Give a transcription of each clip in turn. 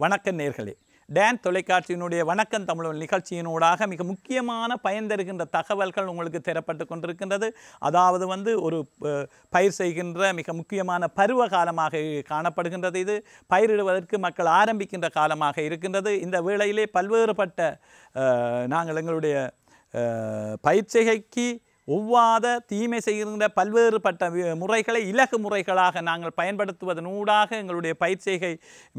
வணக்கம் நேர்களே டேன் தொலைக்காட்சியினுடைய வணக்கம் தமிழ் நிகழ்ச்சியினூடாக மிக முக்கியமான பயன் தருகின்ற தகவல்கள் உங்களுக்கு தரப்பட்டு கொண்டிருக்கின்றது அதாவது வந்து ஒரு அஹ், பயிர் செய்கின்ற மிக முக்கியமான பருவ காலமாக காணப்படுகின்றது இது பயிரிடுவதற்கு மக்கள் ஆரம்பிக்கின்ற காலமாக இருக்கின்றது இந்த வேளையிலே பல்வேறுபட்ட அஹ், நாங்கள் எங்களுடைய அஹ், பயிற்சிகைக்கு ஒவ்வாத தீமை செய்கின்ற பல்வேறுபட்ட வி- முறைகளை இலகு முறைகளாக நாங்கள் பயன்படுத்துவதனூடாக எங்களுடைய பயிற்சிகை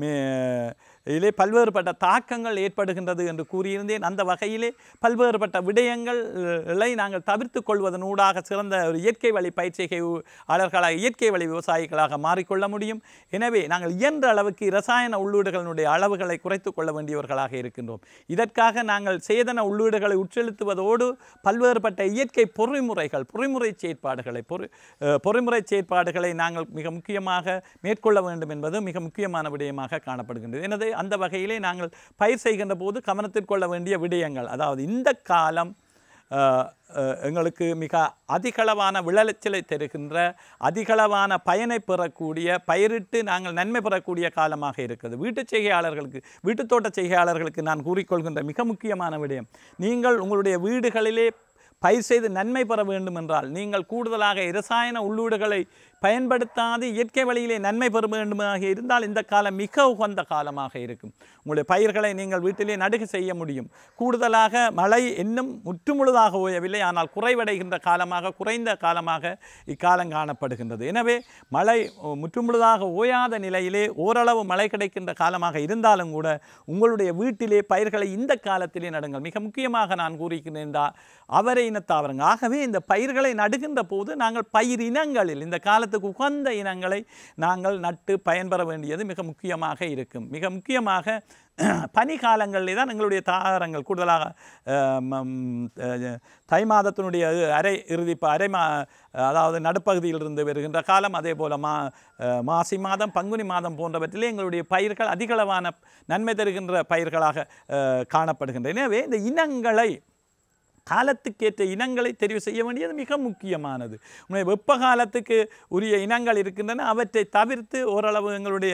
இதிலே பல்வேறுபட்ட தாக்கங்கள் ஏற்படுகின்றது என்று கூறியிருந்தேன் அந்த வகையிலே பல்வேறுபட்ட விடயங்களை நாங்கள் தவிர்த்து கொள்வதனூடாக சிறந்த ஒரு இயற்கை வழி பயிற்சிகையாளர்களாக இயற்கை வழி விவசாயிகளாக மாறிக்கொள்ள முடியும் எனவே நாங்கள் இயன்ற அளவுக்கு இரசாயன உள்ளீடுகளினுடைய அளவுகளை குறைத்து கொள்ள வேண்டியவர்களாக இருக்கின்றோம் இதற்காக நாங்கள் சேதன உள்ளீடுகளை உட்செலுத்துவதோடு பல்வேறுபட்ட இயற்கை பொறிமுறைகள் பொறிமுறை செயற்பாடுகளை பொறி அஹ், பொறிமுறை செயற்பாடுகளை நாங்கள் மிக முக்கியமாக மேற்கொள்ள வேண்டும் என்பது மிக முக்கியமான விடயமாக காணப்படுகின்றது எனது அந்த வகையிலே நாங்கள் பயிர் செய்கின்ற போது கவனத்தில் கொள்ள வேண்டிய விடயங்கள் அதாவது இந்த காலம் அஹ், அஹ், எங்களுக்கு மிக அதிகளவான விளைச்சலை தருகின்ற அதிகளவான பயனை பெறக்கூடிய பயிரிட்டு நாங்கள் நன்மை பெறக்கூடிய காலமாக இருக்கிறது வீட்டுச் செய்கையாளர்களுக்கு வீட்டுத் தோட்ட செய்கையாளர்களுக்கு நான் கூறிக்கொள்கின்ற மிக முக்கியமான விடயம் நீங்கள் உங்களுடைய வீடுகளிலே பயிர் செய்து நன்மை பெற வேண்டும் என்றால் நீங்கள் கூடுதலாக இரசாயன உள்ளீடுகளை பயன்படுத்தாது இயற்கை வழியிலே நன்மை பெற வேண்டுமாக இருந்தால் இந்த காலம் மிக உகந்த காலமாக இருக்கும் உங்களுடைய பயிர்களை நீங்கள் வீட்டிலே நடுகு செய்ய முடியும் கூடுதலாக மழை இன்னும் முற்றுமுழுதாக ஓயவில்லை ஆனால் குறைவடைகின்ற காலமாக குறைந்த காலமாக இக்காலம் காணப்படுகின்றது எனவே மழை அஹ், முற்றுமுழுதாக ஓயாத நிலையிலே ஓரளவு மழை கிடைக்கின்ற காலமாக இருந்தாலும் கூட உங்களுடைய வீட்டிலே பயிர்களை இந்த காலத்திலே நடுங்கள் மிக முக்கியமாக நான் கூறிக்கிறேன் இந்த அவரை இனத்தாவரங்க ஆகவே இந்த பயிர்களை நடுகின்ற போது நாங்கள் பயிர் இனங்களில் இந்த காலத்துக்கு உகந்த இனங்களை நாங்கள் நட்டு பயன்பெற வேண்டியது மிக முக்கியமாக இருக்கும் மிக முக்கியமாக பனி காலங்களிலே தான் எங்களுடைய தாவரங்கள் கூடுதலாக அஹ், ம், அஹ், தை மாதத்தினுடைய அரை இறுதி ப- அரை மா அதாவது நடுப்பகுதியிலிருந்து வருகின்ற காலம் அதே போல் மா அஹ், மாசி மாதம் பங்குனி மாதம் போன்றவற்றிலே எங்களுடைய பயிர்கள் அதிகளவான நன்மை தருகின்ற பயிர்களாக அஹ், காணப்படுகின்றன எனவே இந்த இனங்களை காலத்துக்கேற்ற இனங்களை தெரிவு செய்ய வேண்டியது மிக முக்கியமானது உண்மை வெப்ப காலத்துக்கு உரிய இனங்கள் இருக்கின்றன அவற்றை தவிர்த்து ஓரளவு எங்களுடைய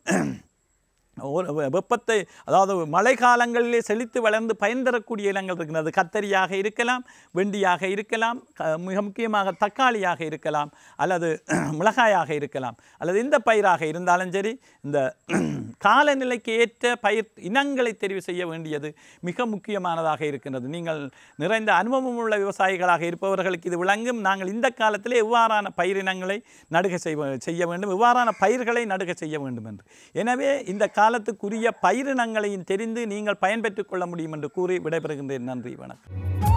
ஒரு வெ- வெப்பத்தை அதாவது மழை காலங்களிலே செழித்து வளர்ந்து பயன் தரக்கூடிய இனங்கள் இருக்கின்றது கத்தரியாக இருக்கலாம் வெண்டியாக இருக்கலாம் க- மிக முக்கியமாக தக்காளியாக இருக்கலாம் அல்லது மிளகாயாக இருக்கலாம் அல்லது எந்த பயிராக இருந்தாலும் சரி இந்த காலநிலைக்கு ஏற்ற பயிர் இனங்களை தெரிவு செய்ய வேண்டியது மிக முக்கியமானதாக இருக்கின்றது நீங்கள் நிறைந்த அனுபவம் உள்ள விவசாயிகளாக இருப்பவர்களுக்கு இது விளங்கும் நாங்கள் இந்த காலத்திலே எவ்வாறான பயிரினங்களை நடுக செய்வ செய்ய வேண்டும் எவ்வாறான பயிர்களை நடுக செய்ய வேண்டும் என்று எனவே இந்த காலத்துக்குரிய பயிரினங்களையும் தெரிந்து நீங்கள் பயன்பெற்றுக் கொள்ள முடியும் என்று கூறி விடைபெறுகின்றேன் நன்றி வணக்கம்